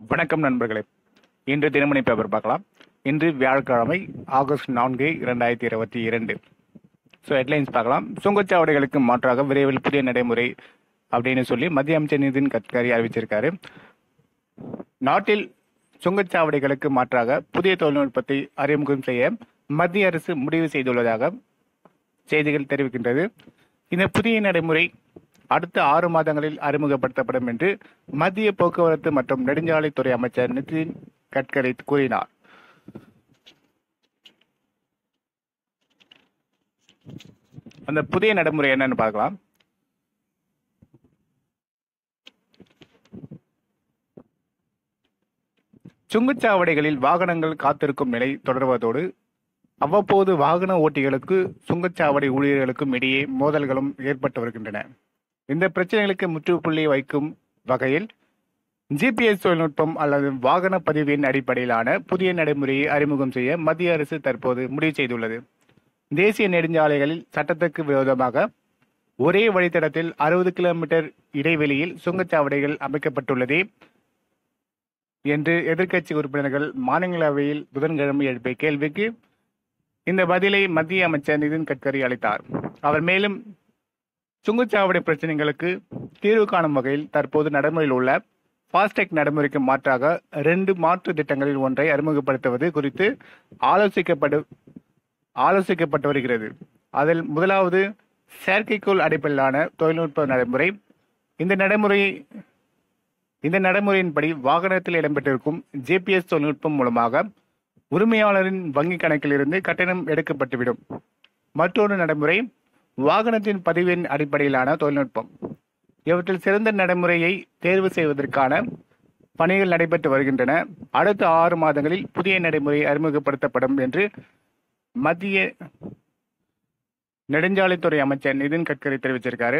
வணக்கம் நண்பர்களே இன்று தினமணி பேப்பர் பார்க்கலாம் இன்று வியாழக்கிழமை ஆகஸ்ட் நான்கு இரண்டாயிரத்தி இருபத்தி இரண்டு ஸோ ஹெட்லைன்ஸ் பார்க்கலாம் சுங்கச்சாவடிகளுக்கு மாற்றாக விரைவில் புதிய நடைமுறை அப்படின்னு சொல்லி மத்திய அமைச்சர் நிதின் கட்கரி அறிவிச்சிருக்காரு நாட்டில் சுங்கச்சாவடிகளுக்கு மாற்றாக புதிய தொழில்நுட்பத்தை அறிமுகம் செய்ய மத்திய அரசு முடிவு செய்துள்ளதாக செய்திகள் தெரிவிக்கின்றது இந்த புதிய நடைமுறை அடுத்த ஆறு மாதங்களில் அறிமுகப்படுத்தப்படும் என்று மத்திய போக்குவரத்து மற்றும் நெடுஞ்சாலைத்துறை அமைச்சர் நிதின் கட்கரி கூறினார் அந்த புதிய நடைமுறை என்னன்னு பார்க்கலாம் சுங்கச்சாவடிகளில் வாகனங்கள் காத்திருக்கும் நிலை தொடர்வதோடு அவ்வப்போது வாகன ஓட்டிகளுக்கு சுங்கச்சாவடி ஊழியர்களுக்கும் இடையே மோதல்களும் ஏற்பட்டு வருகின்றன இந்த பிரச்சனைகளுக்கு முற்றுப்புள்ளி வைக்கும் வகையில் ஜிபிஎஸ் தொழில்நுட்பம் அல்லது வாகன பதிவின் அடிப்படையிலான புதிய நடைமுறையை அறிமுகம் செய்ய மத்திய அரசு தற்போது முடிவு செய்துள்ளது தேசிய நெடுஞ்சாலைகளில் சட்டத்துக்கு விரோதமாக ஒரே வழித்தடத்தில் அறுபது கிலோமீட்டர் இடைவெளியில் சுங்கச்சாவடிகள் அமைக்கப்பட்டுள்ளதே என்று எதிர்க்கட்சி உறுப்பினர்கள் மாநிலங்களவையில் புதன்கிழமை எழுப்பிய கேள்விக்கு இந்த பதிலை மத்திய அமைச்சர் நிதின் கட்கரி அளித்தார் அவர் மேலும் சுங்கச்சாவடி பிரச்சனைகளுக்கு தீர்வு காணும் வகையில் தற்போது நடைமுறையில் உள்ள ஃபாஸ்டேக் நடைமுறைக்கு மாற்றாக ரெண்டு மாற்று திட்டங்களில் ஒன்றை அறிமுகப்படுத்துவது குறித்து ஆலோசிக்கப்படு ஆலோசிக்கப்பட்டு வருகிறது அதில் முதலாவது செயற்கைக்கோள் அடிப்படையிலான தொழில்நுட்ப நடைமுறை இந்த நடைமுறை இந்த நடைமுறையின்படி வாகனத்தில் இடம்பெற்றிருக்கும் ஜிபிஎஸ் தொழில்நுட்பம் மூலமாக உரிமையாளரின் வங்கி கணக்கில் இருந்து கட்டணம் எடுக்கப்பட்டுவிடும் மற்றொரு நடைமுறை வாகனத்தின் பதிவின் அடிப்படையிலான தொழில்நுட்பம் இவற்றில் சிறந்த நடைமுறையை தேர்வு செய்வதற்கான பணிகள் நடைபெற்று வருகின்றன அடுத்த ஆறு மாதங்களில் புதிய நடைமுறை அறிமுகப்படுத்தப்படும் என்று மத்திய நெடுஞ்சாலைத்துறை அமைச்சர் நிதின் கட்கரி தெரிவிச்சிருக்காரு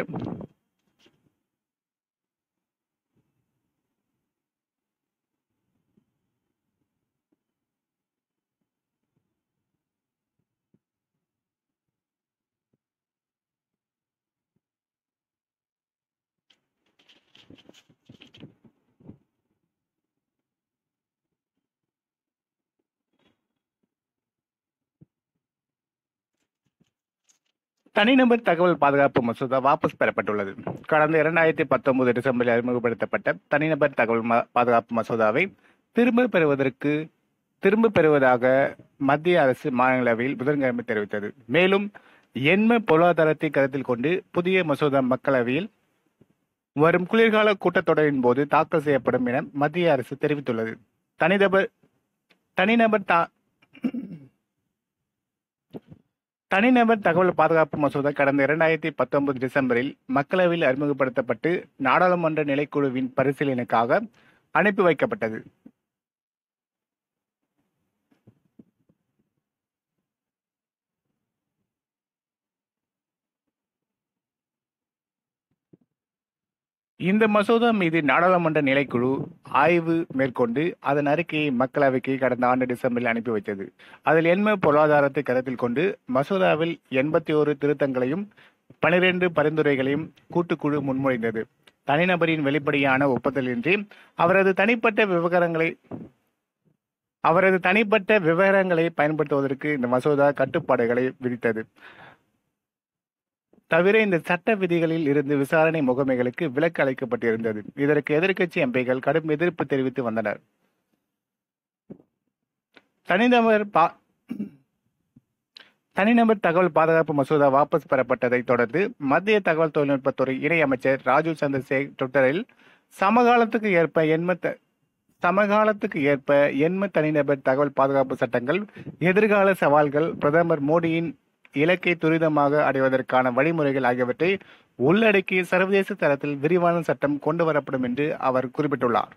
தனிநபர் தகவல் பாதுகாப்பு மசோதா வாபஸ் பெறப்பட்டுள்ளது கடந்த இரண்டாயிரத்தி பத்தொன்பது டிசம்பரில் அறிமுகப்படுத்தப்பட்ட தனிநபர் தகவல் ம- பாதுகாப்பு மசோதாவை திரும்ப பெறுவதற்கு திரும்ப பெறுவதாக மத்திய அரசு மாநிலங்களவையில் புதன்கிழமை தெரிவித்தது மேலும் எண்ம பொருளாதாரத்தை கருத்தில் கொண்டு புதிய மசோதா மக்களவையில் வரும் குளிர்கால கூட்டத்தொடரின் போது தாக்கல் செய்யப்படும் என மத்திய அரசு தெரிவித்துள்ளது தனிநபர் தனிநபர் தா தனிநபர் தகவல் பாதுகாப்பு மசோதா கடந்த இரண்டாயிரத்தி பத்தொன்பது டிசம்பரில் மக்களவையில் அறிமுகப்படுத்தப்பட்டு நாடாளுமன்ற நிலைக்குழுவின் பரிசீலனைக்காக அனுப்பி வைக்கப்பட்டது இந்த மசோதா மீது நாடாளுமன்ற நிலைக்குழு ஆய்வு மேற்கொண்டு அதன் அறிக்கையை மக்களவைக்கு கடந்த ஆண்டு டிசம்பரில் அனுப்பி வைத்தது அதில் எண்ம பொருளாதாரத்தை கருத்தில் கொண்டு மசோதாவில் எண்பத்தி ஒரு திருத்தங்களையும் பனிரெண்டு பரிந்துரைகளையும் கூட்டுக்குழு முன்மொழிந்தது தனிநபரின் வெளிப்படையான ஒப்புதலின்றி அவரது தனிப்பட்ட விவகாரங்களை அவரது தனிப்பட்ட விவரங்களை பயன்படுத்துவதற்கு இந்த மசோதா கட்டுப்பாடுகளை விதித்தது தவிர இந்த சட்ட விதிகளில் இருந்து விசாரணை முகமைகளுக்கு விலக்கு அளிக்கப்பட்டிருந்தது இதற்கு எதிர்க்கட்சி எம்பிகள் கடும் எதிர்ப்பு தெரிவித்து வந்தனர் தனிநபர் பா தனிநபர் தகவல் பாதுகாப்பு மசோதா வாபஸ் பெறப்பட்டதை தொடர்ந்து மத்திய தகவல் தொழில்நுட்பத்துறை இணை அமைச்சர் ராஜீவ் சந்திரசேகர் ட்விட்டரில் சமகாலத்துக்கு ஏற்ப எண்ம த- சமகாலத்துக்கு ஏற்ப எண்ம தனிநபர் தகவல் பாதுகாப்பு சட்டங்கள் எதிர்கால சவால்கள் பிரதமர் மோடியின் இலக்கை துரிதமாக அடைவதற்கான வழிமுறைகள் ஆகியவற்றை உள்ளடக்கி சர்வதேச தரத்தில் விரிவான சட்டம் கொண்டு வரப்படும் என்று அவர் குறிப்பிட்டுள்ளார்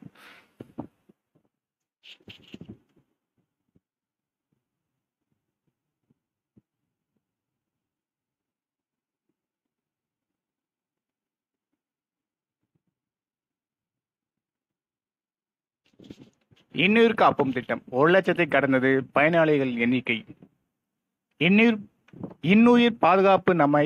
இன்னுயிர் காப்பும் திட்டம் ஒரு லட்சத்தை கடந்தது பயனாளிகள் எண்ணிக்கை இன்னுயிர் இன்னுயிர் பாதுகாப்பு நம்மை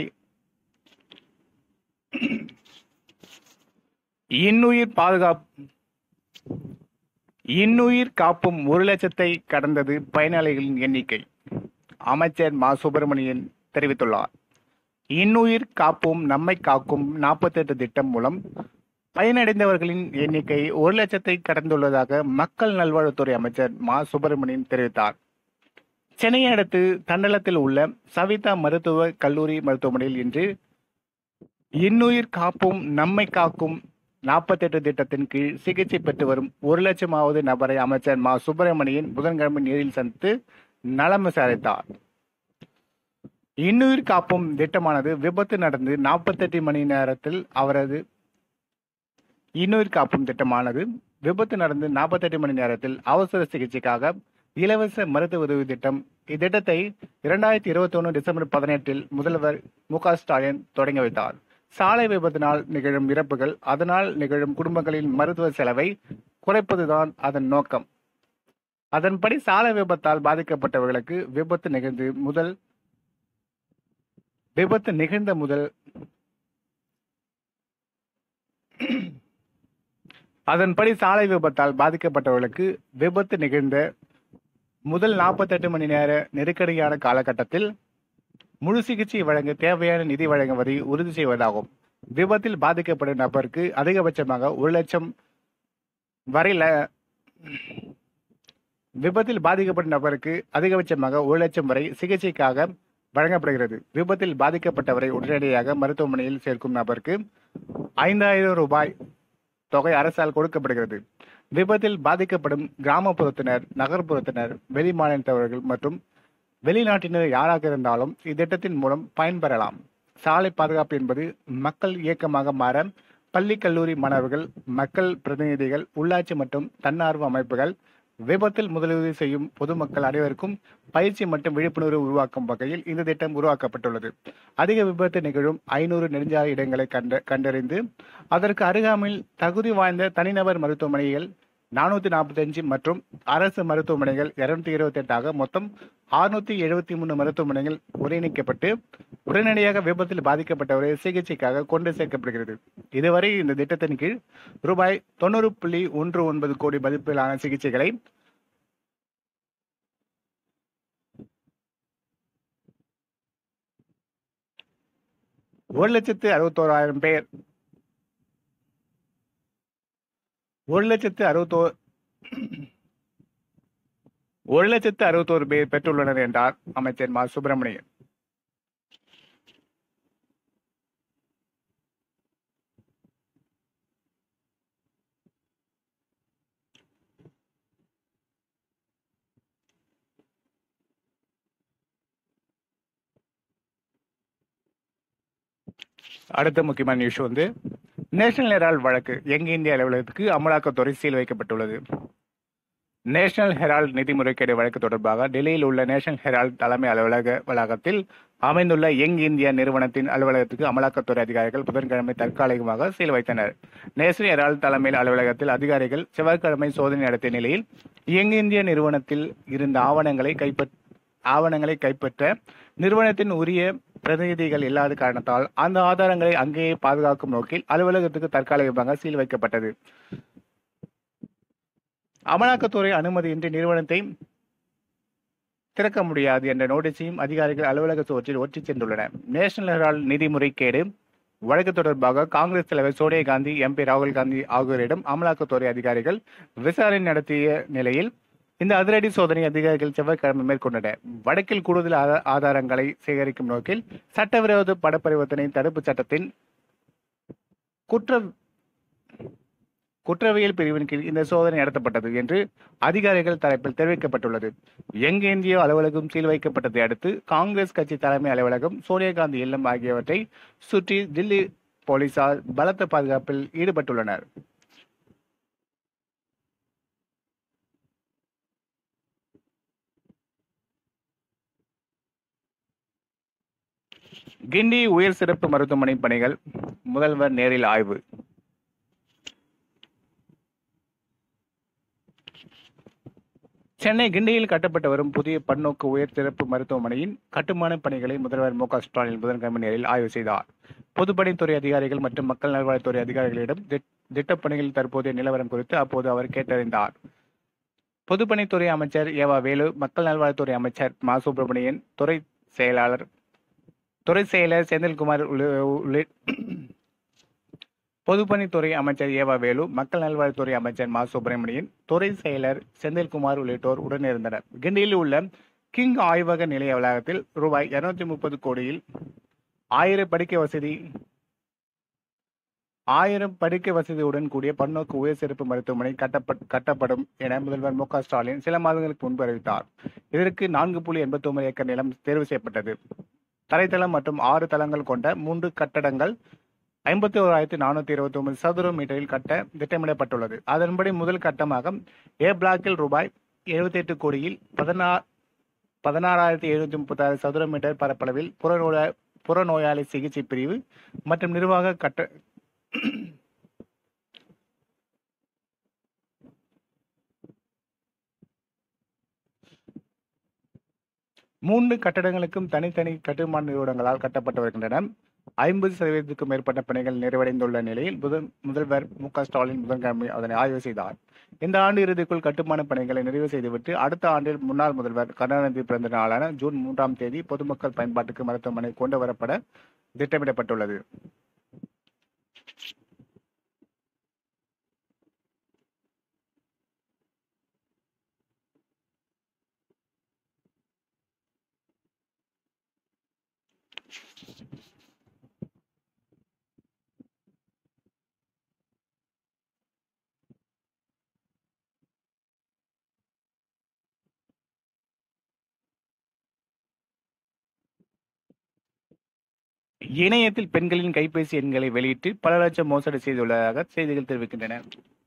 இன்னுயிர் பாதுகாப்பு இன்னுயிர் காப்பும் ஒரு லட்சத்தை கடந்தது பயனாளிகளின் எண்ணிக்கை அமைச்சர் மா சுப்பிரமணியன் தெரிவித்துள்ளார் இன்னுயிர் காப்போம் நம்மை காக்கும் நாற்பத்தெட்டு திட்டம் மூலம் பயனடைந்தவர்களின் எண்ணிக்கை ஒரு லட்சத்தை கடந்துள்ளதாக மக்கள் நல்வாழ்வுத்துறை அமைச்சர் மா சுப்பிரமணியன் தெரிவித்தார் சென்னையை அடுத்து தண்டலத்தில் உள்ள சவிதா மருத்துவ கல்லூரி மருத்துவமனையில் இன்று இன்னுயிர் காப்போம் நம்மை காக்கும் நாற்பத்தெட்டு திட்டத்தின் கீழ் சிகிச்சை பெற்று வரும் ஒரு லட்சமாவது நபரை அமைச்சர் மா சுப்பிரமணியன் புதன்கிழமை நேரில் சந்தித்து நலம் விசாரித்தார் இன்னுயிர் காப்போம் திட்டமானது விபத்து நடந்து நாற்பத்தெட்டு மணி நேரத்தில் அவரது இன்னுயிர் காப்பும் திட்டமானது விபத்து நடந்து நாற்பத்தெட்டு மணி நேரத்தில் அவசர சிகிச்சைக்காக இலவச மருத்துவ உதவி திட்டம் இத்திட்டத்தை இரண்டாயிரத்தி இருபத்தி ஒன்று டிசம்பர் பதினெட்டில் முதல்வர் மு க ஸ்டாலின் தொடங்கி வைத்தார் சாலை விபத்தினால் நிகழும் இறப்புகள் அதனால் நிகழும் குடும்பங்களின் மருத்துவ செலவை குறைப்பதுதான் அதன் நோக்கம் அதன்படி சாலை விபத்தால் பாதிக்கப்பட்டவர்களுக்கு விபத்து நிகழ்ந்து முதல் விபத்து நிகழ்ந்த முதல் அதன்படி சாலை விபத்தால் பாதிக்கப்பட்டவர்களுக்கு விபத்து நிகழ்ந்த முதல் நாற்பத்தெட்டு மணி நேர நெருக்கடியான காலகட்டத்தில் முழு சிகிச்சை வழங்க தேவையான நிதி வழங்குவதை உறுதி செய்வதாகும் விபத்தில் பாதிக்கப்படும் நபருக்கு அதிகபட்சமாக ஒரு லட்சம் வரையில விபத்தில் பாதிக்கப்படும் நபருக்கு அதிகபட்சமாக ஒரு லட்சம் வரை சிகிச்சைக்காக வழங்கப்படுகிறது விபத்தில் பாதிக்கப்பட்டவரை உடனடியாக மருத்துவமனையில் சேர்க்கும் நபருக்கு ஐந்தாயிரம் ரூபாய் தொகை அரசால் கொடுக்கப்படுகிறது விபத்தில் பாதிக்கப்படும் கிராமப்புறத்தினர் நகர்ப்புறத்தினர் வெளி மாநிலத்தவர்கள் மற்றும் வெளிநாட்டினர் யாராக இருந்தாலும் இத்திட்டத்தின் மூலம் பயன்பெறலாம் சாலை பாதுகாப்பு என்பது மக்கள் இயக்கமாக மாற பள்ளி கல்லூரி மாணவர்கள் மக்கள் பிரதிநிதிகள் உள்ளாட்சி மற்றும் தன்னார்வ அமைப்புகள் விபத்தில் முதலுதவி செய்யும் பொதுமக்கள் அனைவருக்கும் பயிற்சி மற்றும் விழிப்புணர்வு உருவாக்கும் வகையில் இந்த திட்டம் உருவாக்கப்பட்டுள்ளது அதிக விபத்து நிகழும் ஐநூறு நெடுஞ்சாலை இடங்களை கண்ட கண்டறிந்து அதற்கு அருகாமையில் தகுதி வாய்ந்த தனிநபர் மருத்துவமனைகள் நானூத்தி நாற்பத்தஞ்சு மற்றும் அரசு மருத்துவமனைகள் இருநூத்தி இருபத்தி எட்டாக மொத்தம் அறுநூத்தி எழுபத்தி மூணு மருத்துவமனைகள் ஒருங்கிணைக்கப்பட்டு உடனடியாக விபத்தில் பாதிக்கப்பட்டவரை சிகிச்சைக்காக கொண்டு சேர்க்கப்படுகிறது இதுவரை இந்த திட்டத்தின் கீழ் ரூபாய் தொண்ணூறு புள்ளி ஒன்று ஒன்பது கோடி மதிப்பிலான சிகிச்சைகளை ஒரு லட்சத்து அறுபத்தோராயிரம் பேர் ஒரு லட்சத்து அறுபத்தோ ஒரு லட்சத்து அறுபத்தோரு பேர் பெற்றுள்ளனர் என்றார் அமைச்சர் மா சுப்பிரமணியன் அடுத்த முக்கியமான நியூஸ் வந்து நேஷனல் ஹெரால்ட் வழக்கு யங் இந்தியா அலுவலகத்துக்கு அமலாக்கத்துறை சீல் வைக்கப்பட்டுள்ளது நேஷனல் ஹெரால்ட் நிதி முறைகேடு வழக்கு தொடர்பாக டெல்லியில் உள்ள நேஷனல் ஹெரால்ட் தலைமை அலுவலக வளாகத்தில் அமைந்துள்ள யங் இந்தியா நிறுவனத்தின் அலுவலகத்துக்கு அமலாக்கத்துறை அதிகாரிகள் புதன்கிழமை தற்காலிகமாக சீல் வைத்தனர் நேஷனல் ஹெரால்ட் தலைமை அலுவலகத்தில் அதிகாரிகள் செவ்வாய்க்கிழமை சோதனை நடத்திய நிலையில் யங் இந்தியா நிறுவனத்தில் இருந்த ஆவணங்களை கைப்பற்ற ஆவணங்களை கைப்பற்ற நிறுவனத்தின் உரிய பிரதிநிதிகள் இல்லாத காரணத்தால் அந்த ஆதாரங்களை அங்கேயே பாதுகாக்கும் நோக்கில் அலுவலகத்துக்கு தற்காலிகமாக சீல் வைக்கப்பட்டது அமலாக்கத்துறை அனுமதியின்றி நிறுவனத்தை திறக்க முடியாது என்ற நோட்டீஸையும் அதிகாரிகள் அலுவலக சுவற்றில் ஒற்றிச் சென்றுள்ளனர் நேஷனல் ஹெரால்ட் நிதி முறைகேடு வழக்கு தொடர்பாக காங்கிரஸ் தலைவர் சோனியா காந்தி எம்பி ராகுல் காந்தி ஆகியோரிடம் அமலாக்கத்துறை அதிகாரிகள் விசாரணை நடத்திய நிலையில் இந்த அதிரடி சோதனை அதிகாரிகள் செவ்வாய்க்கிழமை மேற்கொண்டனர் வடக்கில் கூடுதல் ஆதா- ஆதாரங்களை சேகரிக்கும் நோக்கில் சட்டவிரோத பணப்பரிவர்த்தனை தடுப்பு சட்டத்தின் குற்ற குற்றவியல் பிரிவின் கீழ் இந்த சோதனை நடத்தப்பட்டது என்று அதிகாரிகள் தரப்பில் தெரிவிக்கப்பட்டுள்ளது யங் இந்தியா அலுவலகம் சீல் வைக்கப்பட்டதை அடுத்து காங்கிரஸ் கட்சி தலைமை அலுவலகம் சோனியா காந்தி இல்லம் ஆகியவற்றை சுற்றி தில்லி போலீசார் பலத்த பாதுகாப்பில் ஈடுபட்டுள்ளனர் கிண்டி உயர் சிறப்பு மருத்துவமனை பணிகள் முதல்வர் நேரில் ஆய்வு சென்னை கிண்டியில் கட்டப்பட்டு வரும் புதிய பன்னோக்கு உயர் சிறப்பு மருத்துவமனையின் கட்டுமான பணிகளை முதல்வர் மு க ஸ்டாலின் புதன்கிழமை நேரில் ஆய்வு செய்தார் பொதுப்பணித்துறை அதிகாரிகள் மற்றும் மக்கள் நல்வாழ்வுத்துறை அதிகாரிகளிடம் திட்- திட்டப்பணிகளில் தற்போதைய நிலவரம் குறித்து அப்போது அவர் கேட்டறிந்தார் பொதுப்பணித்துறை அமைச்சர் ஏவா வேலு மக்கள் நல்வாழ்வுத்துறை அமைச்சர் மா சுப்பிரமணியன் துறை செயலாளர் துறை செயலர் செந்தில்குமார் உள்ளிட்ட பொதுப்பணித்துறை அமைச்சர் ஏவா வேலு மக்கள் நல்வாழ்வுத்துறை அமைச்சர் மா சுப்பிரமணியன் துறை செயலர் செந்தில்குமார் உள்ளிட்டோர் உடனிருந்தனர் கிண்டியில் உள்ள கிங் ஆய்வக நிலைய வளாகத்தில் ரூபாய் இருநூத்தி முப்பது கோடியில் ஆயிரம் படுக்கை வசதி ஆயிரம் படுக்கை வசதியுடன் கூடிய பன்னோக்கு உயர் சிறப்பு மருத்துவமனை கட்டப்பட் கட்டப்படும் என முதல்வர் மு ஸ்டாலின் சில மாதங்களுக்கு முன்பு அறிவித்தார் இதற்கு நான்கு புள்ளி எண்பத்தி ஒன்பது ஏக்கர் நிலம் தேர்வு செய்யப்பட்டது தரைத்தளம் மற்றும் ஆறு தளங்கள் கொண்ட மூன்று கட்டடங்கள் ஐம்பத்தி ஓராயிரத்தி நானூத்தி இருபத்தி ஒன்பது சதுர மீட்டரில் கட்ட திட்டமிடப்பட்டுள்ளது அதன்படி முதல் கட்டமாக ஏ பிளாக்கில் ரூபாய் எழுபத்தி எட்டு கோடியில் பதினாறு பதினாறாயிரத்தி எழுநூத்தி முப்பத்தி ஆறு சதுர மீட்டர் பரப்பளவில் புறநோயா புறநோயாளி சிகிச்சை பிரிவு மற்றும் நிர்வாக கட்ட மூன்று கட்டடங்களுக்கும் தனித்தனி கட்டுமான நிறுவனங்களால் கட்டப்பட்டு வருகின்றன ஐம்பது சதவீதத்துக்கும் மேற்பட்ட பணிகள் நிறைவடைந்துள்ள நிலையில் முதல் முதல்வர் மு க ஸ்டாலின் புதன்கிழமை அதனை ஆய்வு செய்தார் இந்த ஆண்டு இறுதிக்குள் கட்டுமான பணிகளை நிறைவு செய்துவிட்டு அடுத்த ஆண்டில் முன்னாள் முதல்வர் கருணாநிதி பிறந்த நாளான ஜூன் மூன்றாம் தேதி பொதுமக்கள் பயன்பாட்டுக்கு மருத்துவமனை கொண்டு வரப்பட திட்டமிடப்பட்டுள்ளது இணையத்தில் பெண்களின் கைபேசி எண்களை வெளியிட்டு பல லட்சம் மோசடி செய்துள்ளதாக செய்திகள் தெரிவிக்கின்றன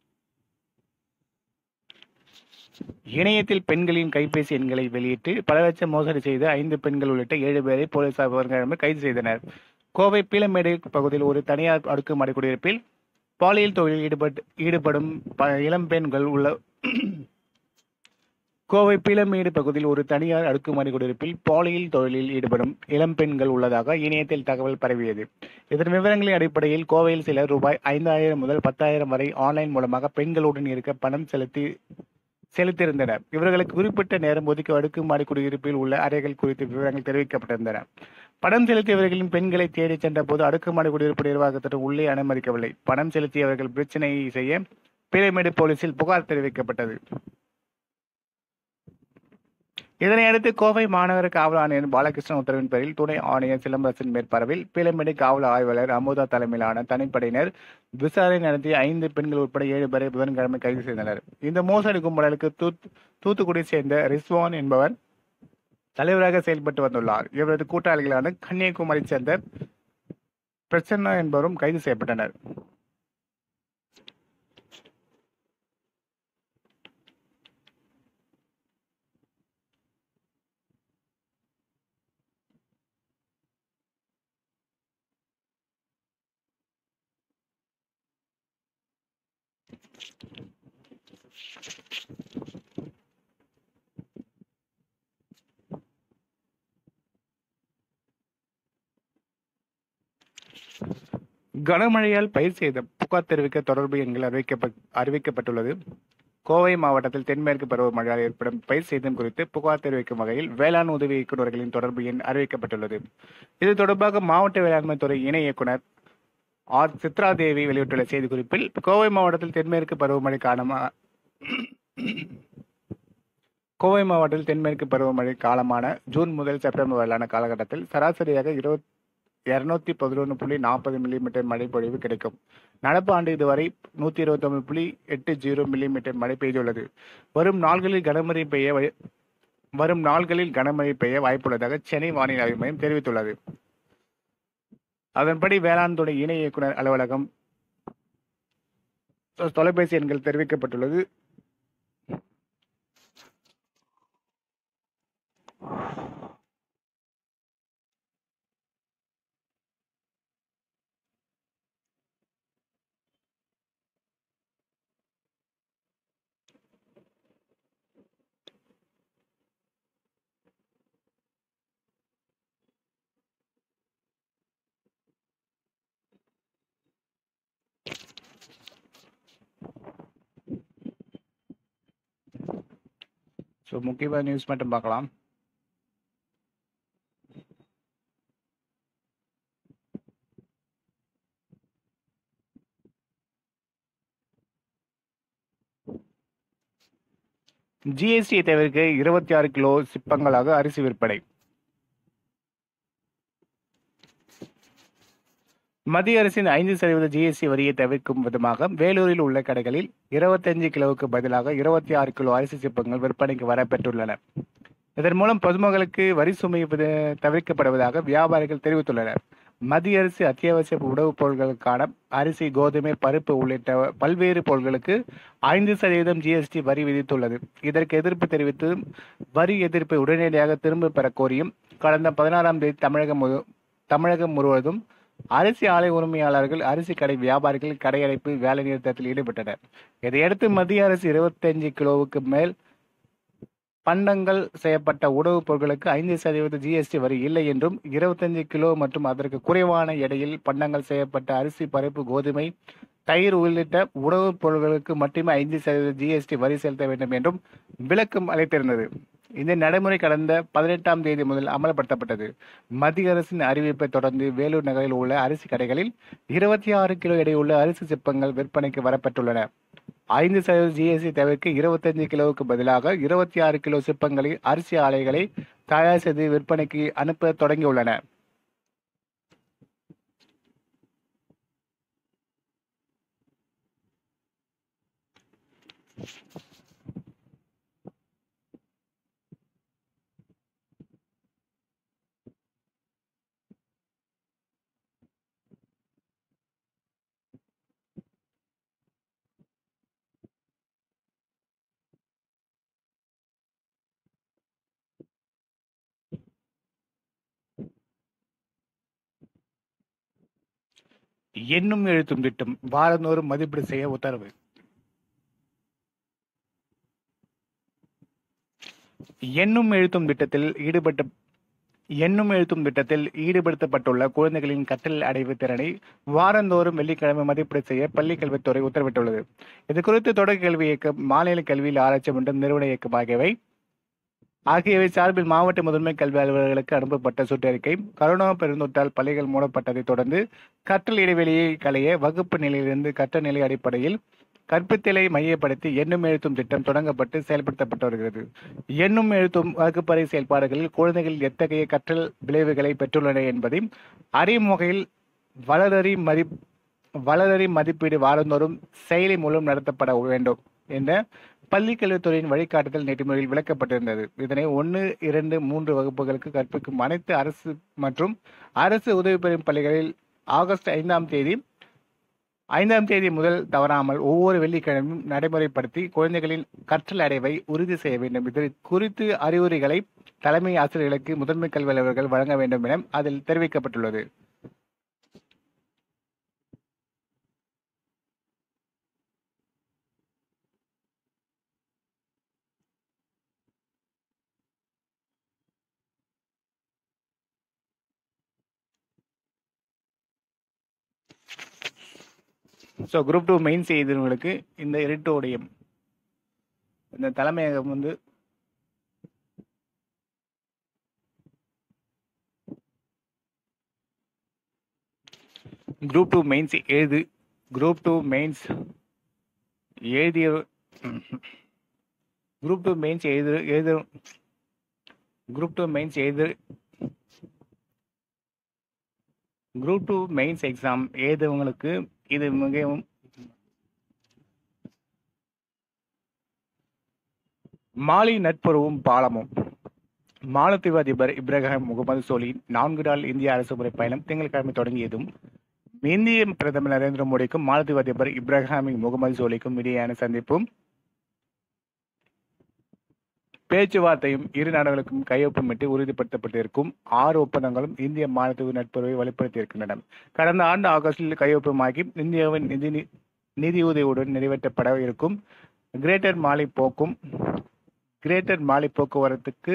இணையத்தில் பெண்களின் கைபேசி எண்களை வெளியிட்டு பல லட்சம் மோசடி செய்த ஐந்து பெண்கள் உள்ளிட்ட ஏழு பேரை போலீசார் புதன்கிழமை கைது செய்தனர் கோவை பீளமேடு பகுதியில் ஒரு தனியார் அடுக்குமாடி குடியிருப்பில் பாலியல் தொழிலில் ஈடுபட்டு ஈடுபடும் ப- இளம் பெண்கள் உள்ள கோவை பீளமேடு பகுதியில் ஒரு தனியார் அடுக்குமாடி குடியிருப்பில் பாலியல் தொழிலில் ஈடுபடும் இளம் பெண்கள் உள்ளதாக இணையத்தில் தகவல் பரவியது இதன் விவரங்களின் அடிப்படையில் கோவையில் சிலர் ரூபாய் ஐந்தாயிரம் முதல் பத்தாயிரம் வரை ஆன்லைன் மூலமாக பெண்களுடன் இருக்க பணம் செலுத்தி செலுத்தியிருந்தனர் இவர்களுக்கு குறிப்பிட்ட நேரம் ஒதுக்கி அடுக்குமாடி குடியிருப்பில் உள்ள அறைகள் குறித்து விவரங்கள் தெரிவிக்கப்பட்டிருந்தன பணம் செலுத்தியவர்களின் பெண்களை தேடிச் சென்ற போது அடுக்குமாடி குடியிருப்பு நிர்வாகத்திடம் உள்ளே அனுமதிக்கவில்லை பணம் செலுத்தியவர்கள் பிரச்சனை செய்ய பீளமேடு போலீசில் புகார் தெரிவிக்கப்பட்டது இதனையடுத்து கோவை மாநகர காவல் ஆணையர் பாலகிருஷ்ணன் உத்தரவின் பேரில் துணை ஆணையர் சிலம்பரசன் மேற்பார்வையில் பீளமேடு காவல் ஆய்வாளர் அமுதா தலைமையிலான தனிப்படையினர் விசாரணை நடத்தி ஐந்து பெண்கள் உட்பட ஏழு பேரை புதன்கிழமை கைது செய்தனர் இந்த மோசடி கும்பலுக்கு தூத் தூத்துக்குடி சேர்ந்த ரிஸ்வான் என்பவர் தலைவராக செயல்பட்டு வந்துள்ளார் இவரது கூட்டாளிகளான கன்னியாகுமரி சேர்ந்த பிரசன்னா என்பவரும் கைது செய்யப்பட்டனர் கனமழையால் பயிர் செய்த புகார் தெரிவிக்க தொடர்பு எண்கள் அறிவிக்கப்ப அறிவிக்கப்பட்டுள்ளது கோவை மாவட்டத்தில் தென்மேற்கு பருவமழையால் ஏற்படும் பயிர் சேதம் குறித்து புகார் தெரிவிக்கும் வகையில் வேளாண் உதவி இயக்குநர்களின் தொடர்பு எண் அறிவிக்கப்பட்டுள்ளது இது தொடர்பாக மாவட்ட வேளாண்மை துறை இணை இயக்குனர் ஆர் சித்ரா தேவி வெளியிட்டுள்ள செய்திக்குறிப்பில் கோவை மாவட்டத்தில் தென்மேற்கு பருவமழை காரணமாக கோவை மாவட்டத்தில் தென்மேற்கு பருவமழை காலமான ஜூன் முதல் செப்டம்பர் வரையிலான காலகட்டத்தில் சராசரியாக இருபத் இருநூத்தி பதினொன்று புள்ளி நாற்பது மில்லிமீட்டர் மழை பொழிவு கிடைக்கும் நடப்பு ஆண்டு இதுவரை நூத்தி இருபத்தி ஒன்பது புள்ளி எட்டு ஜீரோ மில்லிமீட்டர் மழை பெய்துள்ளது வரும் நாள்களில் கனமழை பெய்ய வை- வரும் நாள்களில் கனமழை பெய்ய வாய்ப்புள்ளதாக சென்னை வானிலை ஆய்வு மையம் தெரிவித்துள்ளது அதன்படி வேளாண் துறை இணை இயக்குனர் அலுவலகம் தொ- தொலைபேசி எண்கள் தெரிவிக்கப்பட்டுள்ளது ஸோ முக்கியமான நியூஸ் மட்டும் பார்க்கலாம் ஜிஎஸ்டி தவிர்க்க இருபத்தி ஆறு கிலோ சிப்பங்களாக அரிசி விற்பனை மத்திய அரசின் ஐந்து சதவீத ஜிஎஸ்டி வரியை தவிர்க்கும் விதமாக வேலூரில் உள்ள கடைகளில் இருபத்தஞ்சு கிலோவுக்கு பதிலாக இருபத்தி ஆறு கிலோ அரிசி சிப்பங்கள் விற்பனைக்கு வரப்பெற்றுள்ளன இதன் மூலம் பொதுமக்களுக்கு வரி சுமை வித- தவிர்க்கப்படுவதாக வியாபாரிகள் தெரிவித்துள்ளனர் மத்திய அரசு அத்தியாவசிய உணவுப் பொருட்களுக்கான அரிசி கோதுமை பருப்பு உள்ளிட்ட பல்வேறு பொருட்களுக்கு ஐந்து சதவீதம் ஜிஎஸ்டி வரி விதித்துள்ளது இதற்கு எதிர்ப்பு தெரிவித்து வரி எதிர்ப்பை உடனடியாக திரும்ப பெற கோரியும் கடந்த பதினாறாம் தேதி தமிழகம் முழு- தமிழகம் முழுவதும் அரிசி ஆலை உரிமையாளர்கள் அரிசி கடை வியாபாரிகள் கடையடைப்பு வேலை நிறுத்தத்தில் ஈடுபட்டனர் இதையடுத்து மத்திய அரசு இருபத்தஞ்சு கிலோவுக்கு மேல் பண்டங்கள் செய்யப்பட்ட உணவுப் பொருட்களுக்கு ஐந்து சதவீத ஜிஎஸ்டி வரி இல்லை என்றும் இருபத்தஞ்சு கிலோ மற்றும் அதற்கு குறைவான எடையில் பண்டங்கள் செய்யப்பட்ட அரிசி பருப்பு கோதுமை தயிர் உள்ளிட்ட உணவுப் பொருட்களுக்கு மட்டுமே ஐந்து சதவீத ஜிஎஸ்டி வரி செலுத்த வேண்டும் என்றும் விளக்கம் அளித்திருந்தது இந்த நடைமுறை கடந்த பதினெட்டாம் தேதி முதல் அமல்படுத்தப்பட்டது மத்திய அரசின் அறிவிப்பை தொடர்ந்து வேலூர் நகரில் உள்ள அரிசி கடைகளில் இருபத்தி ஆறு கிலோ எடையுள்ள அரிசி சிப்பங்கள் விற்பனைக்கு வரப்பட்டுள்ளன ஐந்து சதவீத ஜிஎஸ்டி தவிர்க்க இருபத்தஞ்சு கிலோவுக்கு பதிலாக இருபத்தி ஆறு கிலோ சிப்பங்களை அரிசி ஆலைகளை தயார் செய்து விற்பனைக்கு அனுப்ப தொடங்கியுள்ளன எண்ணும் எழுத்தும் திட்டம் வாரந்தோறும் மதிப்பீடு செய்ய உத்தரவு எண்ணும் எழுத்தும் திட்டத்தில் ஈடுபட்ட எண்ணும் எழுத்தும் திட்டத்தில் ஈடுபடுத்தப்பட்டுள்ள குழந்தைகளின் கற்றல் அடைவு திறனை வாரந்தோறும் வெள்ளிக்கிழமை மதிப்பீடு செய்ய பள்ளிக் கல்வித்துறை உத்தரவிட்டுள்ளது இது குறித்து தொடக்க கல்வி இயக்கம் மாநில கல்வியில் ஆராய்ச்சி மற்றும் நிறுவன இயக்கம் ஆகியவை ஆகியவை சார்பில் மாவட்ட முதன்மை கல்வி அலுவலர்களுக்கு அனுப்பப்பட்ட சுற்றறிக்கை கரோனா பெருந்தொற்றால் பள்ளிகள் மூடப்பட்டதை தொடர்ந்து கற்றல் இடைவெளியை களைய வகுப்பு நிலையிலிருந்து கற்றல் நிலை அடிப்படையில் கற்பித்தலை மையப்படுத்தி எண்ணும் எழுத்தும் திட்டம் தொடங்கப்பட்டு செயல்படுத்தப்பட்டு வருகிறது எண்ணும் எழுத்தும் வகுப்பறை செயல்பாடுகளில் குழந்தைகள் எத்தகைய கற்றல் விளைவுகளை பெற்றுள்ளன என்பதை அறியும் வகையில் வளரறி மதி வளரறி மதிப்பீடு வாரந்தோறும் செயலி மூலம் நடத்தப்பட வேண்டும் என்ற பள்ளிக் கல்வித்துறையின் வழிகாட்டுதல் நேற்று முறையில் விளக்கப்பட்டிருந்தது இதனை ஒன்று இரண்டு மூன்று வகுப்புகளுக்கு கற்பிக்கும் அனைத்து அரசு மற்றும் அரசு உதவி பெறும் பள்ளிகளில் ஆகஸ்ட் ஐந்தாம் தேதி ஐந்தாம் தேதி முதல் தவறாமல் ஒவ்வொரு வெள்ளிக்கிழமையும் நடைமுறைப்படுத்தி குழந்தைகளின் கற்றல் அடைவை உறுதி செய்ய வேண்டும் இது குறித்து அறிவுரைகளை தலைமை ஆசிரியர்களுக்கு முதன்மை கல்வி அலுவலர்கள் வழங்க வேண்டும் என அதில் தெரிவிக்கப்பட்டுள்ளது ஸோ குரூப் டூ மெயின் செய்தவங்களுக்கு இந்த இரட்டோடையும் இந்த தலைமையகம் வந்து குரூப் டூ மெயின்ஸ் எழுது குரூப் டூ மெயின்ஸ் எழுதிய குரூப் டூ மெயின்ஸ் எழுது எழுது குரூப் டூ மெயின்ஸ் எழுது குரூப் டூ மெயின்ஸ் எக்ஸாம் எழுதுவங்களுக்கு இது மிகவும் மாலி நட்புறவும் பாலமும் மாலத்தீவு அதிபர் இப்ராஹிம் முகமது சோலியின் நான்கு நாள் இந்திய அரசுமுறை பயணம் திங்கட்கிழமை தொடங்கியதும் இந்திய பிரதமர் நரேந்திர மோடிக்கும் மாலத்தீவு அதிபர் இப்ராஹிம் முகமது சோலிக்கும் இடையேயான சந்திப்பும் பேச்சுவார்த்தையும் இரு நாடுகளுக்கும் கையொப்பமிட்டு உறுதிப்படுத்தப்பட்டிருக்கும் ஆறு ஒப்பந்தங்களும் இந்திய மாலத்தீவு நட்புறவை வலுப்படுத்தியிருக்கின்றன கடந்த ஆண்டு ஆகஸ்டில் கையொப்பமாகி இந்தியாவின் நிதி நிதியுதவியுடன் நிறைவேற்றப்பட இருக்கும் கிரேட்டர் மாலி போக்கும் கிரேட்டர் மாலி போக்குவரத்துக்கு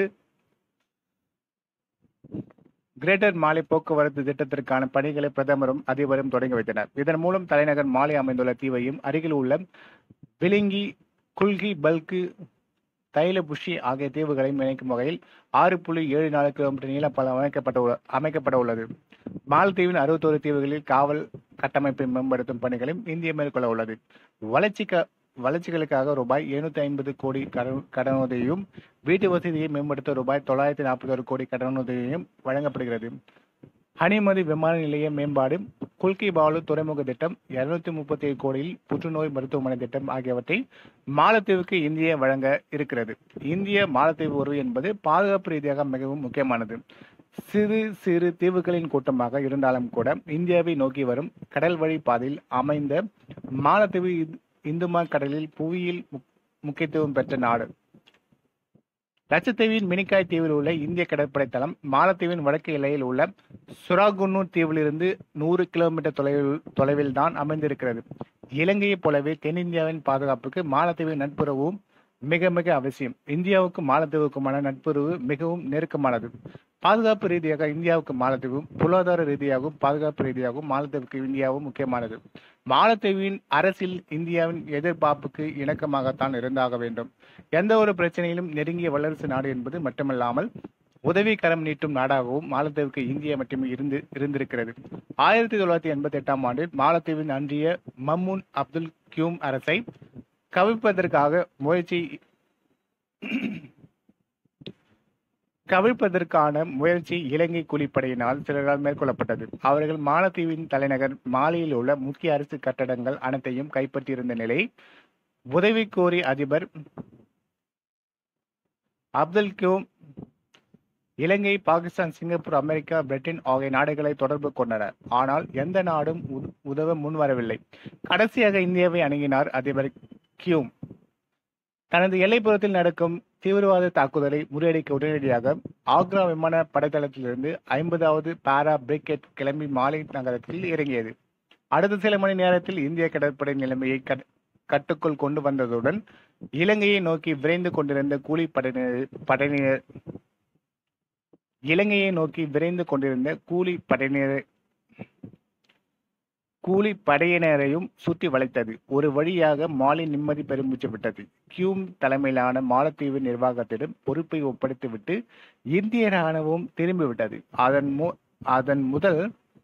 கிரேட்டர் மாலி போக்குவரத்து திட்டத்திற்கான பணிகளை பிரதமரும் அதிபரும் தொடங்கி வைத்தனர் இதன் மூலம் தலைநகர் மாலி அமைந்துள்ள தீவையும் அருகில் உள்ள விலிங்கி குல்கி பல்கு தைல புஷி ஆகிய தீவுகளையும் இணைக்கும் வகையில் ஆறு புள்ளி ஏழு நாலு கிலோமீட்டர் நீளப்பாலம் அமைக்கப்பட்ட உள்ள- அமைக்கப்பட உள்ளது மாலத்தீவின் அறுபத்தோரு தீவுகளில் காவல் கட்டமைப்பை மேம்படுத்தும் பணிகளையும் இந்தியா மேற்கொள்ள உள்ளது வளர்ச்சிக்க வளர்ச்சிகளுக்காக ரூபாய் எழுநூத்தி ஐம்பது கோடி கடன் கடனுதவியும் வீட்டு வசதியை மேம்படுத்த ரூபாய் தொள்ளாயிரத்தி நாற்பத்தொரு கோடி கடனுதவியும் வழங்கப்படுகிறது ஹனிமதி விமான நிலைய மேம்பாடு குல்கி பாலு துறைமுக திட்டம் இருநூத்தி முப்பத்தி ஏழு கோடியில் புற்றுநோய் மருத்துவமனை திட்டம் ஆகியவற்றை மாலத்தீவுக்கு இந்தியா வழங்க இருக்கிறது இந்திய மாலத்தீவு உறவு என்பது பாதுகாப்பு ரீதியாக மிகவும் முக்கியமானது சிறு சிறு தீவுகளின் கூட்டமாக இருந்தாலும் கூட இந்தியாவை நோக்கி வரும் கடல் வழி பாதையில் அமைந்த மாலத்தீவு இந்து- இந்துமா கடலில் புவியியல் முக்- முக்கியத்துவம் பெற்ற நாடு லட்சத்தீவின் மினிக்காய் தீவில் உள்ள இந்திய கடற்படை தளம் மாலத்தீவின் வடக்கு எல்லையில் உள்ள சுராகுன்னூர் தீவிலிருந்து நூறு கிலோமீட்டர் தொலைவில் தொலைவில் தான் அமைந்திருக்கிறது இலங்கையைப் போலவே தென்னிந்தியாவின் பாதுகாப்புக்கு மாலத்தீவின் நட்புறவும் மிக மிக அவசியம் இந்தியாவுக்கும் மாலத்தீவுக்குமான நட்புறவு மிகவும் நெருக்கமானது பாதுகாப்பு ரீதியாக இந்தியாவுக்கு மாலத்தீவும் பொருளாதார ரீதியாகவும் பாதுகாப்பு ரீதியாகவும் மாலத்தீவுக்கு இந்தியாவும் முக்கியமானது மாலத்தீவின் அரசில் இந்தியாவின் எதிர்பார்ப்புக்கு இணக்கமாகத்தான் இருந்தாக வேண்டும் எந்த ஒரு பிரச்சனையிலும் நெருங்கிய வல்லரசு நாடு என்பது மட்டுமல்லாமல் உதவி கரம் நீட்டும் நாடாகவும் மாலத்தீவுக்கு இந்தியா மட்டுமே இருந்து இருந்திருக்கிறது ஆயிரத்தி தொள்ளாயிரத்தி எண்பத்தி எட்டாம் ஆண்டில் மாலத்தீவின் அன்றிய மம்முன் அப்துல் கியூம் அரசை கவிழ்ப்பதற்காக முயற்சி கவிழ்ப்பதற்கான முயற்சி இலங்கை கூலிப்படையினால் சிலரால் மேற்கொள்ளப்பட்டது அவர்கள் மாலத்தீவின் தலைநகர் மாலியில் உள்ள முக்கிய அரசு கட்டடங்கள் அனைத்தையும் கைப்பற்றியிருந்த நிலை உதவி கோரி அதிபர் அப்துல் கியூம் இலங்கை பாகிஸ்தான் சிங்கப்பூர் அமெரிக்கா பிரிட்டன் ஆகிய நாடுகளை தொடர்பு கொண்டனர் ஆனால் எந்த நாடும் உத- உதவ முன்வரவில்லை கடைசியாக இந்தியாவை அணுகினார் அதிபர் கியூம் தனது எல்லைப்புறத்தில் நடக்கும் தீவிரவாத தாக்குதலை முறியடிக்க உடனடியாக ஆக்ரா விமான படைத்தளத்திலிருந்து ஐம்பதாவது பாரா பிரிகேட் கிளம்பி மாலை நகரத்தில் இறங்கியது அடுத்த சில மணி நேரத்தில் இந்திய கடற்படை நிலைமையை கட்- கட்டுக்குள் கொண்டு வந்ததுடன் இலங்கையை நோக்கி விரைந்து கொண்டிருந்த கூலி படையினர் படையினர் இலங்கையை நோக்கி விரைந்து கொண்டிருந்த கூலி படையினர் கூலி படையினரையும் சுற்றி வளைத்தது ஒரு வழியாக மாலி நிம்மதி பெருமூச்சு விட்டது கியூம் தலைமையிலான மாலத்தீவு நிர்வாகத்திடம் பொறுப்பை ஒப்படைத்துவிட்டு இந்திய ராணுவம் திரும்பிவிட்டது அதன் மு அதன் முதல்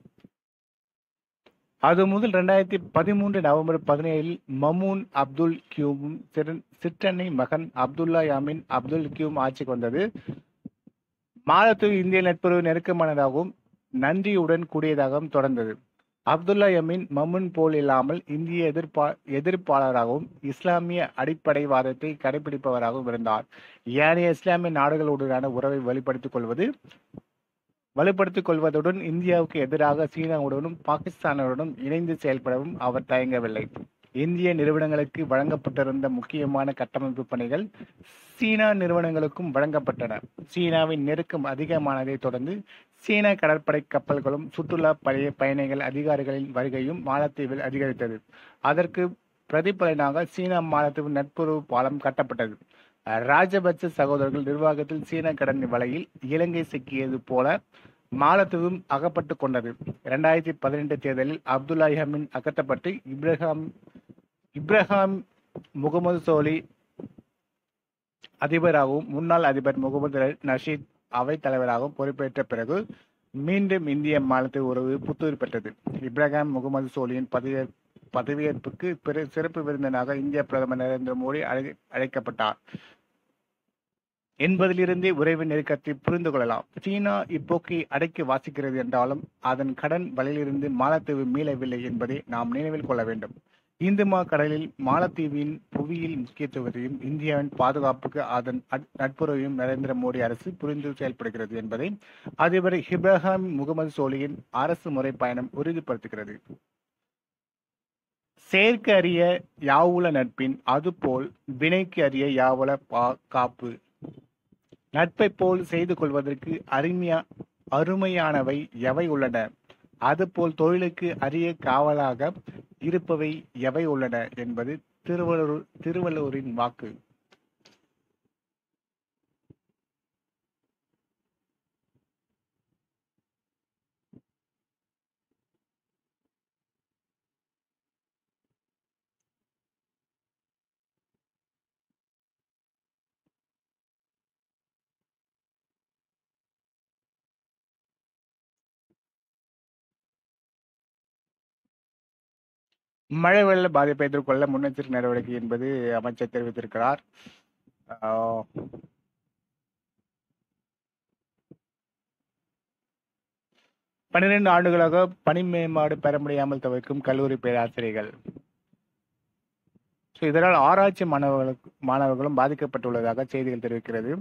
அது முதல் ரெண்டாயிரத்தி பதிமூன்று நவம்பர் பதினேழில் மமூன் அப்துல் கியூமும் சிறன்- சிற்றன்னை மகன் அப்துல்லா யாமின் அப்துல் கியூம் ஆட்சிக்கு வந்தது மாலத்தீவு இந்திய நட்புறவு நெருக்கமானதாகவும் நன்றியுடன் கூடியதாகவும் தொடர்ந்தது அப்துல்லா யமீன் மமுன் போல் இல்லாமல் இந்திய எதிர்ப்பா எதிர்ப்பாளராகவும் இஸ்லாமிய அடிப்படைவாதத்தை கடைபிடிப்பவராகவும் இருந்தார் ஏனைய இஸ்லாமிய நாடுகளுடனான உறவை வெளிப்படுத்திக் கொள்வது வலுப்படுத்திக் கொள்வதுடன் இந்தியாவுக்கு எதிராக சீனாவுடனும் பாகிஸ்தானுடனும் இணைந்து செயல்படவும் அவர் தயங்கவில்லை இந்திய நிறுவனங்களுக்கு வழங்கப்பட்டிருந்த முக்கியமான கட்டமைப்பு பணிகள் சீனா நிறுவனங்களுக்கும் வழங்கப்பட்டன சீனாவின் நெருக்கம் அதிகமானதை தொடர்ந்து சீன கடற்படை கப்பல்களும் சுற்றுலா பழைய பயணிகள் அதிகாரிகளின் வருகையும் மாலத்தீவில் அதிகரித்தது அதற்கு பிரதிபலனாக சீனா மாலத்தீவு நட்புறவு பாலம் கட்டப்பட்டது ராஜபக்ச சகோதரர்கள் நிர்வாகத்தில் சீன கடன் வலையில் இலங்கை சிக்கியது போல மாலத்தீவும் அகப்பட்டு கொண்டது இரண்டாயிரத்தி பதினெட்டு தேர்தலில் அப்துல்லா ஹமீன் அகற்றப்பட்டு இப்ரஹாம் இப்ரஹாம் முகமது சோலி அதிபராகவும் முன்னாள் அதிபர் முகமது நஷீத் அவைத் தலைவராகவும் பொறுப்பேற்ற பிறகு மீண்டும் இந்திய மாலத்தீவு உறவு புத்துயிர் பெற்றது இப்ராஹிம் முகமது சோலியின் பதவியே பதவியேற்புக்கு பிற சிறப்பு விருந்தினராக இந்திய பிரதமர் நரேந்திர மோடி அழை அழைக்கப்பட்டார் என்பதிலிருந்தே உறவின் நெருக்கத்தை புரிந்து கொள்ளலாம் சீனா இப்போக்கை அடக்கி வாசிக்கிறது என்றாலும் அதன் கடன் வலையிலிருந்து மாலத்தீவு மீளவில்லை என்பதை நாம் நினைவில் கொள்ள வேண்டும் இந்துமா கடலில் மாலத்தீவின் புவியியல் முக்கியத்துவத்தையும் இந்தியாவின் பாதுகாப்புக்கு அதன் அட்- நட்புறவையும் நரேந்திர மோடி அரசு புரிந்து செயல்படுகிறது என்பதை அதிபர் இப்ராஹிம் முகமது சோலியின் அரசு முறை பயணம் உறுதிப்படுத்துகிறது செயற்கை அறிய யாவுல நட்பின் அதுபோல் வினைக்கு அறிய யாவுல பா காப்பு நட்பை போல் செய்து கொள்வதற்கு அருமையா அருமையானவை எவை உள்ளன அதுபோல் தொழிலுக்கு அரிய காவலாக இருப்பவை எவை உள்ளன என்பது திருவள்ளூர் திருவள்ளுவரின் வாக்கு மழை வெள்ள பாதிப்பை எதிர்கொள்ள முன்னெச்சரிக்கை நடவடிக்கை என்பது அமைச்சர் தெரிவித்திருக்கிறார் ஆஹ் பன்னிரண்டு ஆண்டுகளாக பணி மேம்பாடு பெற முடியாமல் தவிர்க்கும் கல்லூரி பேராசிரியர்கள் ஸோ இதனால் ஆராய்ச்சி மாணவர்களுக்கு மாணவர்களும் பாதிக்கப்பட்டுள்ளதாக செய்திகள் தெரிவிக்கிறது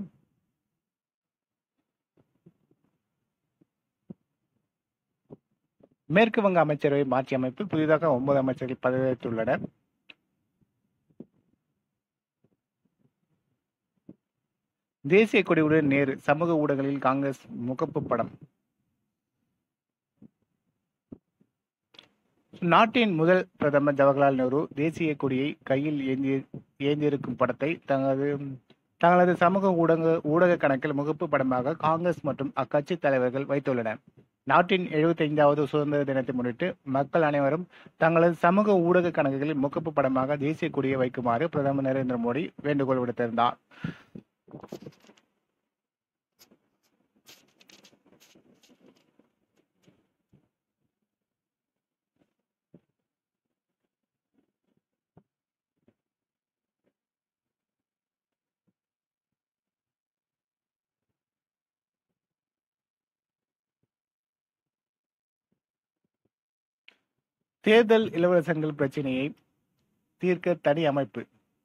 மேற்கு வங்க அமைச்சரவை மாற்றி அமைப்பு புதிதாக ஒன்பது அமைச்சர்கள் பதவியேற்றுள்ளனர் தேசிய கொடியுடன் நேரு சமூக ஊடகங்களில் காங்கிரஸ் முகப்பு படம் நாட்டின் முதல் பிரதமர் ஜவஹர்லால் நேரு தேசிய கொடியை கையில் ஏந்தி ஏந்தியிருக்கும் படத்தை தங்களது தங்களது சமூக ஊடக ஊடக கணக்கில் முகப்பு படமாக காங்கிரஸ் மற்றும் அக்கட்சி தலைவர்கள் வைத்துள்ளனர் நாட்டின் எழுபத்தைந்தாவது சுதந்திர தினத்தை முன்னிட்டு மக்கள் அனைவரும் தங்களது சமூக ஊடக கணக்குகளில் முகப்பு படமாக தேசிய கொடியை வைக்குமாறு பிரதமர் நரேந்திர மோடி வேண்டுகோள் விடுத்திருந்தார் தேர்தல் இலவசங்கள் பிரச்சனையை தீர்க்க தனி அமைப்பு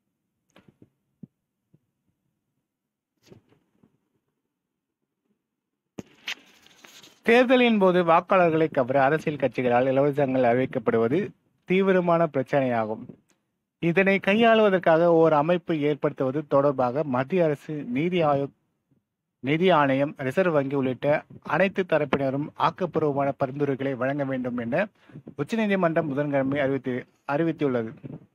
தேர்தலின் போது வாக்காளர்களை கவர அரசியல் கட்சிகளால் இலவசங்கள் அறிவிக்கப்படுவது தீவிரமான பிரச்சனையாகும் இதனை கையாளுவதற்காக ஓர் அமைப்பு ஏற்படுத்துவது தொடர்பாக மத்திய அரசு நீதி ஆயோக் நிதி ஆணையம் ரிசர்வ் வங்கி உள்ளிட்ட அனைத்து தரப்பினரும் ஆக்கப்பூர்வமான பரிந்துரைகளை வழங்க வேண்டும் என உச்சநீதிமன்றம் புதன்கிழமை அறிவித்து அறிவித்துள்ளது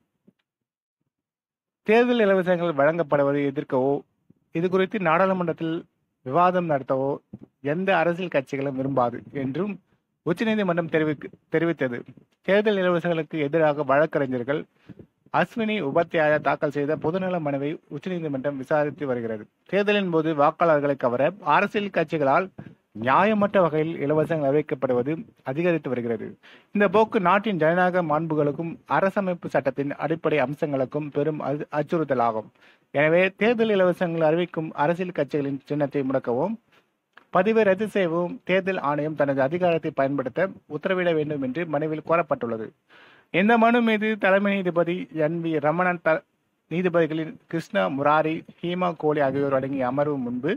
தேர்தல் இலவசங்கள் வழங்கப்படுவதை எதிர்க்கவோ இது குறித்து நாடாளுமன்றத்தில் விவாதம் நடத்தவோ எந்த அரசியல் கட்சிகளும் விரும்பாது என்றும் உச்சநீதிமன்றம் தெரிவி தெரிவித்தது தேர்தல் இலவசங்களுக்கு எதிராக வழக்கறிஞர்கள் அஸ்வினி உபாத்தியாயா தாக்கல் செய்த பொதுநல மனுவை உச்சநீதிமன்றம் விசாரித்து வருகிறது தேர்தலின் போது வாக்காளர்களை கவர அரசியல் கட்சிகளால் நியாயமற்ற வகையில் இலவசங்கள் அறிவிக்கப்படுவது அதிகரித்து வருகிறது இந்த போக்கு நாட்டின் ஜனநாயக மாண்புகளுக்கும் அரசமைப்பு சட்டத்தின் அடிப்படை அம்சங்களுக்கும் பெரும் அச்சு- அச்சுறுத்தலாகும் எனவே தேர்தல் இலவசங்கள் அறிவிக்கும் அரசியல் கட்சிகளின் சின்னத்தை முடக்கவும் பதிவை ரத்து செய்யவும் தேர்தல் ஆணையம் தனது அதிகாரத்தை பயன்படுத்த உத்தரவிட வேண்டும் என்று மனுவில் கோரப்பட்டுள்ளது இந்த மனு மீது தலைமை நீதிபதி என் வி ரமணன் த- நீதிபதிகளின் கிருஷ்ணா முராரி ஹீமா கோலி ஆகியோர் அடங்கிய அமர்வு முன்பு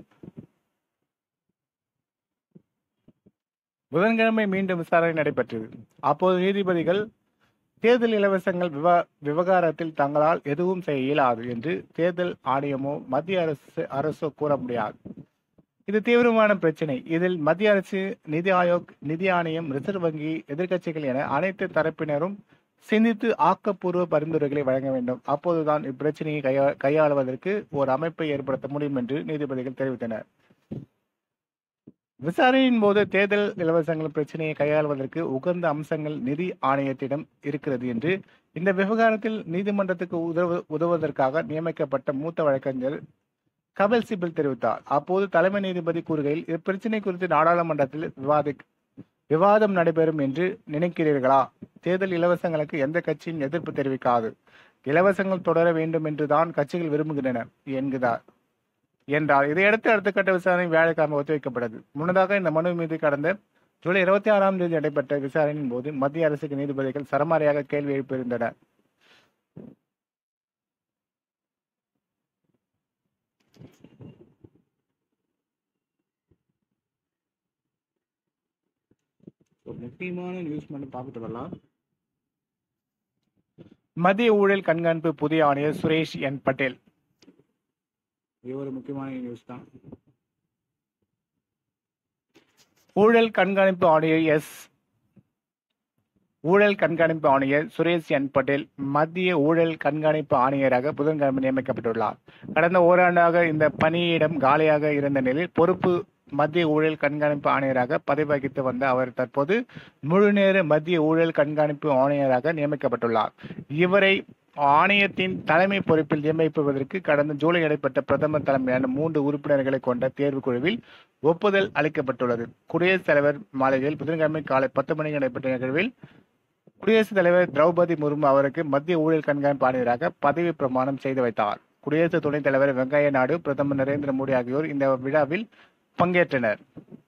புதன்கிழமை மீண்டும் விசாரணை நடைபெற்றது அப்போது நீதிபதிகள் தேர்தல் இலவசங்கள் விவா விவகாரத்தில் தங்களால் எதுவும் செய்ய இயலாது என்று தேர்தல் ஆணையமோ மத்திய அரசு அரசோ கூற முடியாது இது தீவிரமான பிரச்சனை இதில் மத்திய அரசு நிதி ஆயோக் நிதி ஆணையம் ரிசர்வ் வங்கி எதிர்க்கட்சிகள் என அனைத்து தரப்பினரும் சிந்தித்து ஆக்கப்பூர்வ பரிந்துரைகளை வழங்க வேண்டும் அப்போதுதான் இப்பிரச்சனையை கையா கையாளுவதற்கு ஒரு அமைப்பை ஏற்படுத்த முடியும் என்று நீதிபதிகள் தெரிவித்தனர் விசாரணையின் போது தேர்தல் இலவசங்கள் பிரச்சனையை கையாளுவதற்கு உகந்த அம்சங்கள் நிதி ஆணையத்திடம் இருக்கிறது என்று இந்த விவகாரத்தில் நீதிமன்றத்துக்கு உதவு உதவுவதற்காக நியமிக்கப்பட்ட மூத்த வழக்கறிஞர் கபில் சிபில் தெரிவித்தார் அப்போது தலைமை நீதிபதி கூறுகையில் இப்பிரச்சனை குறித்து நாடாளுமன்றத்தில் விவாதி விவாதம் நடைபெறும் என்று நினைக்கிறீர்களா தேர்தல் இலவசங்களுக்கு எந்த கட்சியும் எதிர்ப்பு தெரிவிக்காது இலவசங்கள் தொடர வேண்டும் என்றுதான் கட்சிகள் விரும்புகின்றன என்கிறார் என்றார் இதையடுத்து அடுத்த கட்ட விசாரணை வியாழக்கிழமை ஒத்திவைக்கப்பட்டது முன்னதாக இந்த மனு மீது கடந்த ஜூலை இருபத்தி ஆறாம் தேதி நடைபெற்ற விசாரணையின் போது மத்திய அரசுக்கு நீதிபதிகள் சரமாரியாக கேள்வி எழுப்பியிருந்தனர் ஒரு முக்கியமான நியூஸ் மட்டும் பார்த்துட்டு வரலாம் மத்திய ஊழல் கண்காணிப்பு புதிய ஆணையர் சுரேஷ் என் பட்டேல் இது ஒரு முக்கியமான நியூஸ் தான் ஊழல் கண்காணிப்பு ஆணையர் எஸ் ஊழல் கண்காணிப்பு ஆணையர் சுரேஷ் என் பட்டேல் மத்திய ஊழல் கண்காணிப்பு ஆணையராக புதன்கிழமை நியமிக்கப்பட்டுள்ளார் கடந்த ஓராண்டாக இந்த பணியிடம் காலியாக இருந்த நிலையில் பொறுப்பு மத்திய ஊழல் கண்காணிப்பு ஆணையராக பதவி வகித்து வந்த அவர் தற்போது முழுநேர மத்திய ஊழல் கண்காணிப்பு ஆணையராக நியமிக்கப்பட்டுள்ளார் இவரை ஆணையத்தின் தலைமை பொறுப்பில் நியமிப்பதற்கு கடந்த ஜூலை நடைபெற்ற பிரதமர் தலைமையிலான மூன்று உறுப்பினர்களை கொண்ட தேர்வுக் குழுவில் ஒப்புதல் அளிக்கப்பட்டுள்ளது குடியரசுத் தலைவர் மாளிகையில் புதன்கிழமை காலை பத்து மணிக்கு நடைபெற்ற நிகழ்வில் குடியரசுத் தலைவர் திரௌபதி முர்மு அவருக்கு மத்திய ஊழல் கண்காணிப்பு ஆணையராக பதவி பிரமாணம் செய்து வைத்தார் குடியரசு துணைத் தலைவர் வெங்கையா நாயுடு பிரதமர் நரேந்திர மோடி ஆகியோர் இந்த விழாவில் பங்கேற்றனர்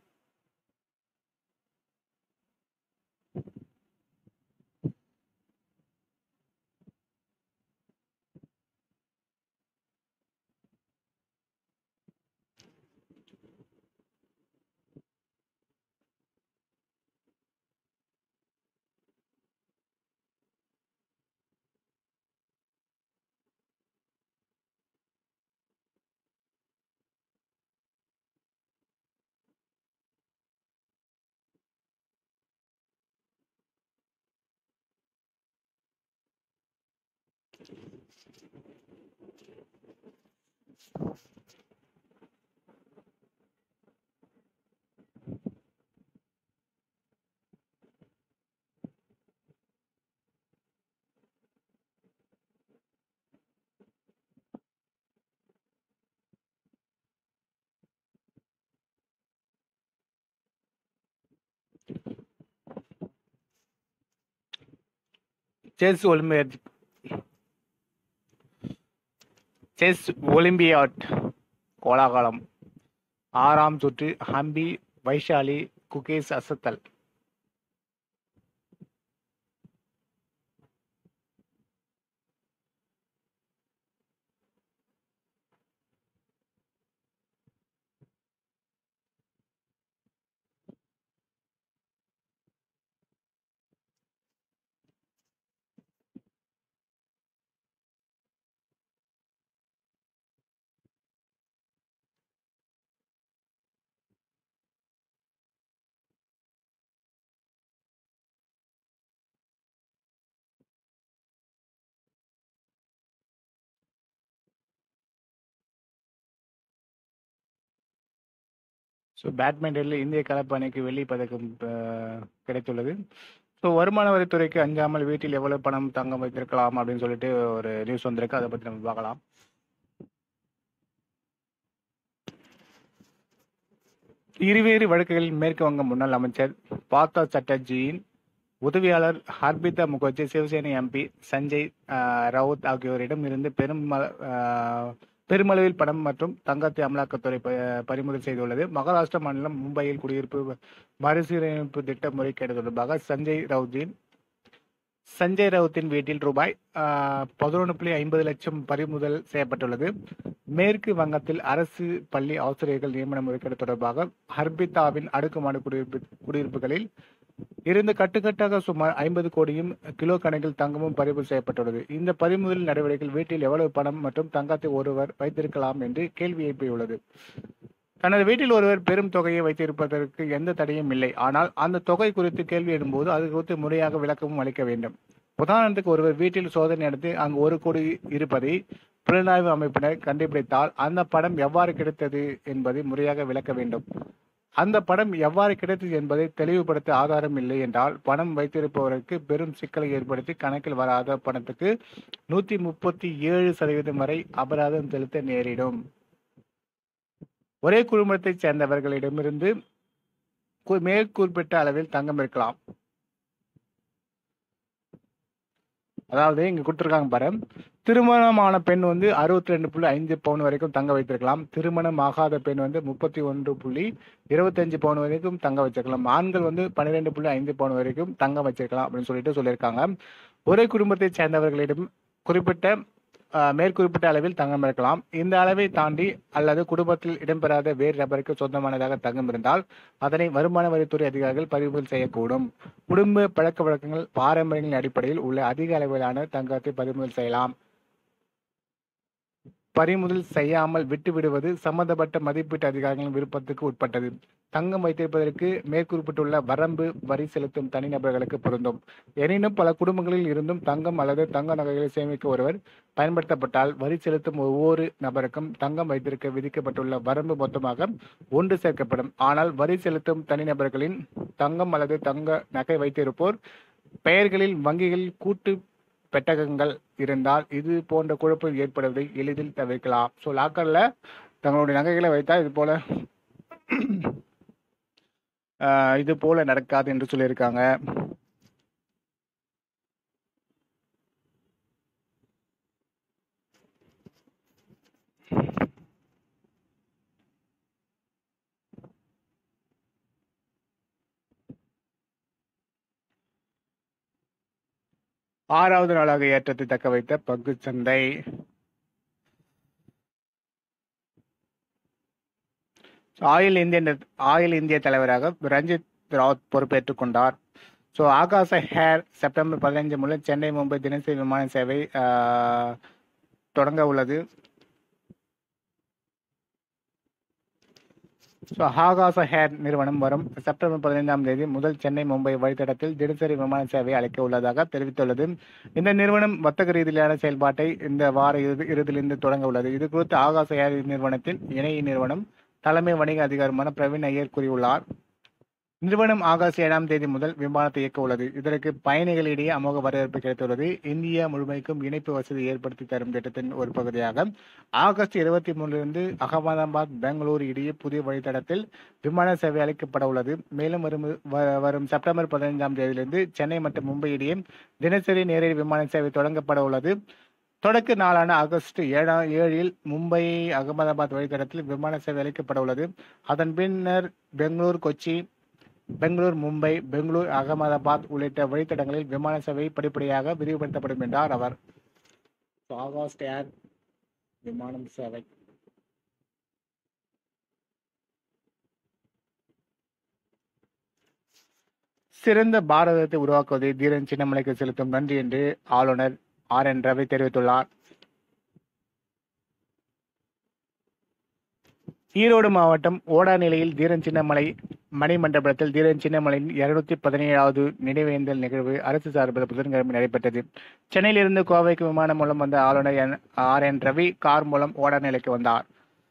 செஸ் ஒலிம்பியாட் செஸ் ஒலிம்பியாட் கோலாகலம் ஆறாம் சுற்று ஹம்பி வைஷாலி குகேஷ் அசத்தல் ஸோ பேட்மிண்டனில் இந்திய கலப்பு அணிக்கு வெள்ளி பதக்கம் அஹ், கிடைத்துள்ளது ஸோ வருமான வரித்துறைக்கு அஞ்சாமல் வீட்டில் எவ்வளவு பணம் தங்கம் வைத்திருக்கலாம் அப்படின்னு சொல்லிட்டு ஒரு நியூஸ் வந்திருக்கு அதை பற்றி நம்ம பார்க்கலாம் இருவேறு வழக்குகளில் மேற்கு வங்க முன்னாள் அமைச்சர் பார்த்தா சட்டர்ஜியின் உதவியாளர் ஹர்பிதா முகர்ஜி சிவசேனை எம்பி சஞ்சய் அஹ், ரவுத் ஆகியோரிடம் இருந்து பெரும் அஹ், பெருமளவில் பணம் மற்றும் தங்கத்தை அமலாக்கத்துறை ப- பறிமுதல் செய்துள்ளது மகாராஷ்டிரா மாநிலம் மும்பையில் குடியிருப்பு மறுசீரமைப்பு திட்ட முறைகேடு தொடர்பாக சஞ்சய் ரவுத்தின் சஞ்சய் ரவுத்தின் வீட்டில் ரூபாய் பதினொன்று புள்ளி ஐம்பது லட்சம் பறிமுதல் செய்யப்பட்டுள்ளது மேற்கு வங்கத்தில் அரசு பள்ளி ஆசிரியர்கள் நியமன முறைகேடு தொடர்பாக ஹர்பிதாவின் அடுக்குமாடி குடியிருப்பு குடியிருப்புகளில் இருந்து கட்டுக்கட்டாக சுமார் ஐம்பது கோடியும் கிலோ கணக்கில் தங்கமும் பறிமுதல் செய்யப்பட்டுள்ளது இந்த பறிமுதல் நடவடிக்கையில் வீட்டில் எவ்வளவு பணம் மற்றும் தங்கத்தை ஒருவர் வைத்திருக்கலாம் என்று கேள்வி எழுப்பியுள்ளது தனது வீட்டில் ஒருவர் பெரும் தொகையை வைத்திருப்பதற்கு எந்த தடையும் இல்லை ஆனால் அந்த தொகை குறித்து கேள்வி எழும்போது அது குறித்து முறையாக விளக்கமும் அளிக்க வேண்டும் உதாரணத்துக்கு ஒருவர் வீட்டில் சோதனை நடத்தி அங்கு ஒரு கோடி இருப்பதை புலனாய்வு அமைப்பினர் கண்டுபிடித்தால் அந்த படம் எவ்வாறு கிடைத்தது என்பதை முறையாக விளக்க வேண்டும் அந்த படம் எவ்வாறு கிடைத்தது என்பதை தெளிவுபடுத்த ஆதாரம் இல்லை என்றால் பணம் வைத்திருப்பவருக்கு பெரும் சிக்கலை ஏற்படுத்தி கணக்கில் வராத பணத்துக்கு நூத்தி முப்பத்தி ஏழு சதவீதம் வரை அபராதம் செலுத்த நேரிடும் ஒரே குடும்பத்தைச் சேர்ந்தவர்களிடமிருந்து கு- மேற்குறிப்பிட்ட அளவில் தங்கம் இருக்கலாம் அதாவது இங்க கொடுத்துருக்காங்க பாரு திருமணமான பெண் வந்து அறுபத்தி ரெண்டு புள்ளி ஐந்து பவுன் வரைக்கும் தங்க வைத்திருக்கலாம் திருமணம் ஆகாத பெண் வந்து முப்பத்தி ஒன்று புள்ளி இருபத்தஞ்சு பவுன் வரைக்கும் தங்க வச்சிருக்கலாம் ஆண்கள் வந்து பன்னிரெண்டு புள்ளி ஐந்து பவுன் வரைக்கும் தங்க வச்சிருக்கலாம் அப்படின்னு சொல்லிட்டு சொல்லியிருக்காங்க ஒரே குடும்பத்தைச் சேர்ந்தவர்களிடம் குறிப்பிட்ட அஹ், மேற்குறிப்பிட்ட அளவில் தங்கம் இருக்கலாம் இந்த அளவை தாண்டி அல்லது குடும்பத்தில் இடம்பெறாத வேறு நபருக்கு சொந்தமானதாக தங்கம் இருந்தால் அதனை வருமான வரித்துறை அதிகாரிகள் பறிமுதல் செய்யக்கூடும் குடும்ப பழக்க வழக்கங்கள் பாரம்பரியங்களின் அடிப்படையில் உள்ள அதிக அளவிலான தங்கத்தை பறிமுதல் செய்யலாம் பறிமுதல் செய்யாமல் விட்டுவிடுவது சம்பந்தப்பட்ட மதிப்பீட்டு அதிகாரிகளின் விருப்பத்துக்கு உட்பட்டது தங்கம் வைத்திருப்பதற்கு மேற்குறிப்பிட்டுள்ள வரம்பு வரி செலுத்தும் தனிநபர்களுக்கு பொருந்தும் எனினும் பல குடும்பங்களில் இருந்தும் தங்கம் அல்லது தங்க நகைகளை சேமிக்க ஒருவர் பயன்படுத்தப்பட்டால் வரி செலுத்தும் ஒவ்வொரு நபருக்கும் தங்கம் வைத்திருக்க விதிக்கப்பட்டுள்ள வரம்பு மொத்தமாக ஒன்று சேர்க்கப்படும் ஆனால் வரி செலுத்தும் தனிநபர்களின் தங்கம் அல்லது தங்க நகை வைத்திருப்போர் பெயர்களில் வங்கிகளில் கூட்டு பெட்டகங்கள் இருந்தால் இது போன்ற குழப்பம் ஏற்படுவதை எளிதில் தவிர்க்கலாம் ஸோ லாக்கர்ல தங்களுடைய நகைகளை வைத்தால் இது போல ஆஹ் இது போல நடக்காது என்று சொல்லியிருக்காங்க ஆறாவது நாளாக ஏற்றத்தை தக்க வைத்த பங்கு சந்தை ஆயில் இந்திய ஆயில் இந்திய தலைவராக ரஞ்சித் ராவத் பொறுப்பேற்றுக் கொண்டார் ஸோ ஆகாச ஹேர் செப்டம்பர் பதினைஞ்சு முதல் சென்னை மும்பை தினசரி விமான சேவை ஆஹ், தொடங்க உள்ளது ஸோ ஆகாச ஹேர் நிறுவனம் வரும் செப்டம்பர் பதினைந்தாம் தேதி முதல் சென்னை மும்பை வழித்தடத்தில் தினசரி விமான சேவை அளிக்க உள்ளதாக தெரிவித்துள்ளது இந்த நிறுவனம் வர்த்தக ரீதியிலான செயல்பாட்டை இந்த வார இறுதி இறுதியிலிருந்து தொடங்க உள்ளது இது குறித்து ஆகாச ஏர் நிறுவனத்தின் இணை நிறுவனம் தலைமை வணிக அதிகாரியான பிரவீன் ஐயர் கூறியுள்ளார் நிறுவனம் ஆகஸ்ட் ஏழாம் தேதி முதல் விமானத்தை இயக்க உள்ளது இதற்கு பயணிகளிடையே அமோக வரவேற்பு கிடைத்துள்ளது இந்தியா முழுமைக்கும் இணைப்பு வசதி ஏற்படுத்தி தரும் திட்டத்தின் ஒரு பகுதியாக ஆகஸ்ட் இருபத்தி மூணிலிருந்து அகமதாபாத் பெங்களூரு இடையே புதிய வழித்தடத்தில் விமான சேவை அளிக்கப்பட உள்ளது மேலும் வரும் வ- வரும் செப்டம்பர் பதினைந்தாம் தேதியிலிருந்து சென்னை மற்றும் மும்பை இடையே தினசரி நேரடி விமான சேவை தொடங்கப்பட உள்ளது தொடக்க நாளான ஆகஸ்ட் ஏழாம் ஏழில் மும்பை அகமதாபாத் வழித்தடத்தில் விமான சேவை அளிக்கப்பட உள்ளது அதன் பின்னர் பெங்களூர் கொச்சி பெங்களூர் மும்பை பெங்களூர் அகமதாபாத் உள்ளிட்ட வழித்தடங்களில் விமான சேவை படிப்படியாக விரிவுபடுத்தப்படும் என்றார் அவர் ஆகஸ்ட் ஏர் விமானம் சேவை சிறந்த பாரதத்தை உருவாக்குவதை தீரன் சின்னமலைக்கு செலுத்தும் நன்றி என்று ஆளுநர் ஆர் என் ரவி தெரிவித்துள்ளார் ஈரோடு மாவட்டம் ஓடாநிலையில் தீரன் சின்னமலை மணிமண்டபத்தில் தீரன் சின்னமலையின் இருநூத்தி பதினேழாவது நினைவேந்தல் நிகழ்வு அரசு சார்பில் புதன்கிழமை நடைபெற்றது சென்னையிலிருந்து கோவைக்கு விமானம் மூலம் வந்த ஆளுநர் N R N Ravi car மூலம் ஓடாநிலைக்கு வந்தார்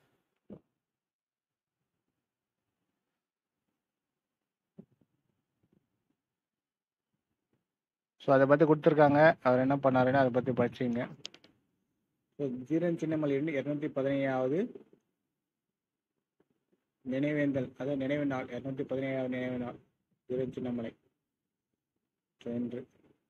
ஸோ அதை பற்றி கொடுத்துருக்காங்க அவர் என்ன பண்ணாருன்னு அதை பற்றி படிச்சுங்க ஸோ தீரன் சின்னமலையிலிருந்து இருநூத்தி பதினேழாவது நினைவேந்தல் அதாவது நினைவு நாள் இருநூத்தி பதினேழாவது நினைவு நாள் தீரன் சின்னமலை ஸோ இன்று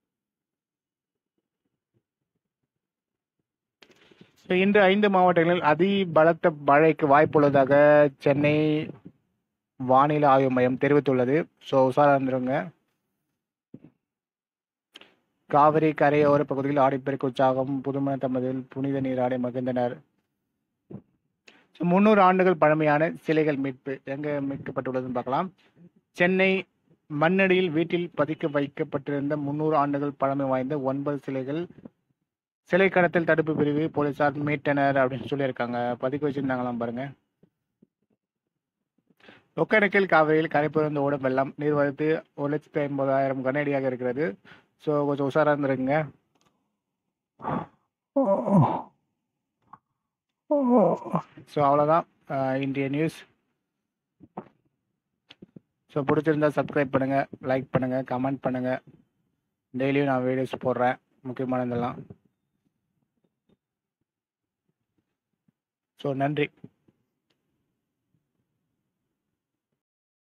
ஸோ இன்று ஐந்து மாவட்டங்களில் அதி பலத்த மழைக்கு வாய்ப்புள்ளதாக சென்னை வானிலை ஆய்வு மையம் தெரிவித்துள்ளது ஸோ உஷாரா இருந்துருங்க காவிரி கரையோர பகுதியில் ஆடிப்பெருக்கு உற்சாகம் புதுமண தம்பதியில் புனித நீராடி மகிழ்ந்தனர் முன்னூறு ஆண்டுகள் பழமையான சிலைகள் மீட்பு எங்க மீட்கப்பட்டுள்ளதுன்னு பார்க்கலாம் சென்னை மண்ணடியில் வீட்டில் பதிக்க வைக்கப்பட்டிருந்த முன்னூறு ஆண்டுகள் பழமை வாய்ந்த ஒன்பது சிலைகள் சிலை கடத்தல் தடுப்பு பிரிவு போலீசார் மீட்டனர் அப்படின்னு சொல்லியிருக்காங்க பதுக்கி வச்சிருந்தாங்களாம் பாருங்க ஒக்கேனக்கல் காவிரியில் கரைபுரந்து ஓடும் வெள்ளம் நீர்வரத்து ஒரு லட்சத்தி ஐம்பதாயிரம் கனஅடியாக இருக்கிறது ஸோ கொஞ்சம் உஷாரா இருந்துருங்க ஸோ அவ்வளோதான் இன்றைய நியூஸ் ஸோ பிடிச்சிருந்தா சப்ஸ்கிரைப் பண்ணுங்கள் லைக் பண்ணுங்கள் கமெண்ட் பண்ணுங்கள் டெய்லியும் நான் வீடியோஸ் போடுறேன் முக்கியமானதெல்லாம் ஸோ நன்றி